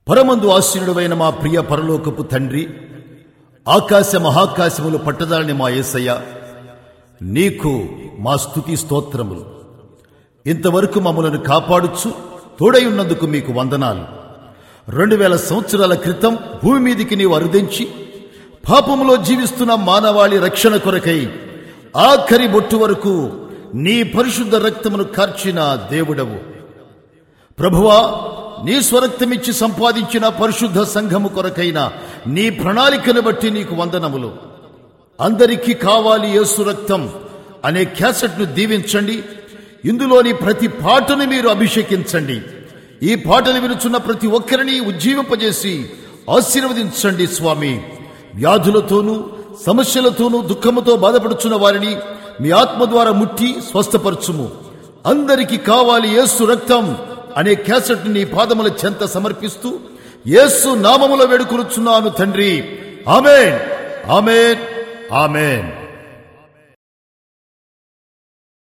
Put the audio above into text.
పరమందు ఆశీనుడైన మా ప్రియ పరలోకపు తండ్రి ఆకాశ మహాకాశములు పట్టదాలని మా యేసయ్య నీకు మా స్తుతి స్తోత్రములు ఇంతవరకు మమ్మలను కాపాడుచు తోడయున్నందుకు మీకు వందనాలు రెండు వేల సంవత్సరాల క్రితం భూమి మీదికి నీవు అరుదించి పాపములో జీవిస్తున్న మానవాళి రక్షణ కొరకై ఆఖరి బొట్టు వరకు నీ పరిశుద్ధ రక్తమును కార్చిన దేవుడవు ప్రభువా నీ స్వరక్తమిచ్చి సంపాదించిన పరిశుద్ధ సంఘము కొరకైన నీ ప్రణాళికను బట్టి నీకు వందనములు అందరికీ కావాలి యేసు రక్తం అనే క్యాసెట్ను దీవించండి ఇందులోని ప్రతి పాటను మీరు అభిషేకించండి ఈ పాటలు వినుచున్న ప్రతి ఒక్కరిని ఉజ్జీవింపజేసి ఆశీర్వదించండి స్వామి వ్యాధులతోనూ సమస్యలతోనూ దుఃఖముతో బాధపడుచున్న వారిని మీ ఆత్మ ద్వారా ముట్టి స్వస్థపరచుము అందరికీ కావాలి యేసు రక్తం అనే క్యాసెట్ నీ పాదముల చెంత సమర్పిస్తూ యేసు నామములో వేడుకొనుచున్నాను తండ్రి ఆమెన్ ఆమెన్ ఆమెన్